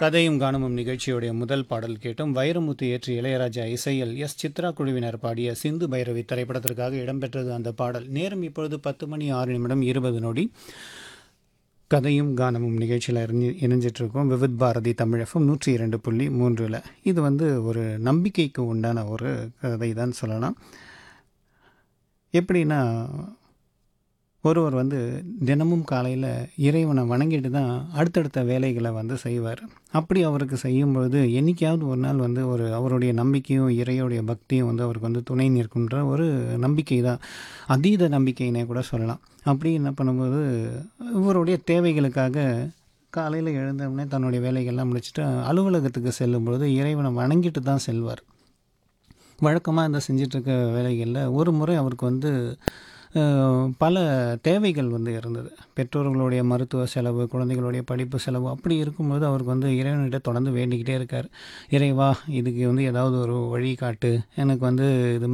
கதையும் கானமும் நிகழ்ச்சியுடைய முதல் பாடல் கேட்டும் வைரமுத்து ஏற்றி இளையராஜா இசையில் எஸ் சித்ரா குழுவினர் பாடிய சிந்து பைரவி திரைப்படத்திற்காக இடம்பெற்றது அந்த பாடல் நேரம் இப்பொழுது பத்து மணி ஆறு நிமிடம் இருபது நொடி கதையும் கானமும் நிகழ்ச்சியில் இணைஞ்சு இணைஞ்சிட்ருக்கோம் விவித் பாரதி தமிழகம் நூற்றி இரண்டு புள்ளி மூன்றில் இது வந்து ஒரு நம்பிக்கைக்கு உண்டான ஒரு கதை தான் சொல்லலாம் எப்படின்னா ஒருவர் வந்து தினமும் காலையில் இறைவனை வணங்கிட்டு தான் அடுத்தடுத்த வேலைகளை வந்து செய்வார் அப்படி அவருக்கு செய்யும்பொழுது என்றைக்காவது ஒரு நாள் வந்து ஒரு அவருடைய நம்பிக்கையும் இறையோடைய பக்தியும் வந்து அவருக்கு வந்து துணை நிற்கின்ற ஒரு நம்பிக்கை தான் அதீத நம்பிக்கையினே கூட சொல்லலாம் அப்படி என்ன பண்ணும்போது இவருடைய தேவைகளுக்காக காலையில் எழுந்தவுடனே தன்னுடைய வேலைகள்லாம் முடிச்சுட்டு அலுவலகத்துக்கு செல்லும்பொழுது இறைவனை வணங்கிட்டு தான் செல்வார் வழக்கமாக இந்த செஞ்சிட்ருக்க வேலைகளில் ஒரு முறை அவருக்கு வந்து அஹ், பல தேவைகள் வந்து இருந்தது பெற்றோர்களுடைய மருத்துவ செலவு குழந்தைகளுடைய படிப்பு செலவு அப்படி இருக்கும்போது அவருக்கு வந்து இறைவன்கிட்ட தொடர்ந்து வேண்டிக்கிட்டே இருக்கார் இறைவா இதுக்கு வந்து ஏதாவது ஒரு வழி காட்டு எனக்கு வந்து இது மாதிரி